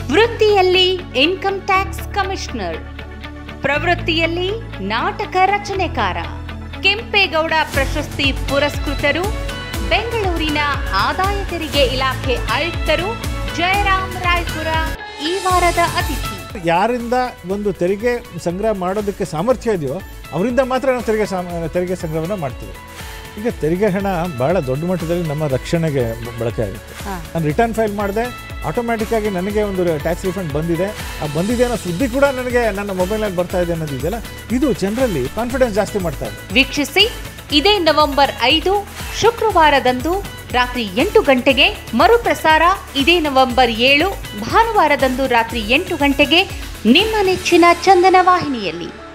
ವೃತ್ತಿಯಲ್ಲಿ income tax commissioner ಪ್ರವೃತ್ತಿಯಲ್ಲಿ ನಾಟಕ ರಚನೆಕಾರ ಕೆಂಪೇಗೌಡ ಪ್ರಶಸ್ತಿ ಪುರಸ್ಕೃತರು ಬೆಂಗಳೂರಿನ ಆದಾಯ ತೆರಿಗೆ ಇಲಾಖೆ ಆಯುಕ್ತರು ಜಯರಾಮ್ ರಾಯ್ಪುರ ಈ ವಾರದ ಅತಿಥಿ ಯಾರಿಂದ ಒಂದು ತೆರಿಗೆ ಸಂಗ್ರಹ ಮಾಡೋದಕ್ಕೆ ಸಾಮರ್ಥ್ಯ ಇದೆಯೋ ಅವರಿಂದ ಮಾತ್ರ ನಾವು ತೆರಿಗೆ ಸಾಮ ತೆರಿಗೆ ಸಂಗ್ರಹವನ್ನು ಮಾಡ್ತೀವಿ ಈಗ ತೆರಿಗೆ ಹಣ ಭಾಳ ದೊಡ್ಡ ಮಟ್ಟದಲ್ಲಿ ನಮ್ಮ ರಕ್ಷಣೆಗೆ ಬ- ಬಳಕೆ ಆಗುತ್ತೆ ಹಾ. ನಾನು ರಿಟರ್ನ್ ಫೈಲ್ ಮಾಡಿದೆ ಆಟೋಮ್ಯಾಟಿಕ್ಕಾಗಿ ನನಗೆ ಒಂದು ಟ್ಯಾಕ್ಸ್ ರಿಫಂಡ್ ಬಂದಿದೆ ಆ ಬಂದಿದೆ ಅನ್ನೋ ಸುದ್ದಿ ಕೂಡ ನನಗೆ ನನ್ನ ಮೊಬೈಲ್ನಲ್ಲಿ ಬರ್ತಾ ಇದೆ ಅನ್ನೋದು ಇದೆಯಲ್ಲ ಇದು ಜನರಲ್ಲಿ ಕಾನ್ಫಿಡೆನ್ಸ್ ಜಾಸ್ತಿ ಮಾಡ್ತಾ ಇದೆ ವೀಕ್ಷಿಸಿ ಇದೇ ನವೆಂಬರ್ ಐದು ಶುಕ್ರವಾರದಂದು ರಾತ್ರಿ ಎಂಟು ಗಂಟೆಗೆ ಮರುಪ್ರಸಾರ ಇದೇ ನವೆಂಬರ್ ಏಳು ಭಾನುವಾರದಂದು ರಾತ್ರಿ ಎಂಟು ಗಂಟೆಗೆ ನಿಮ್ಮ ನೆಚ್ಚಿನ ಚಂದನ ವಾಹಿನಿಯಲ್ಲಿ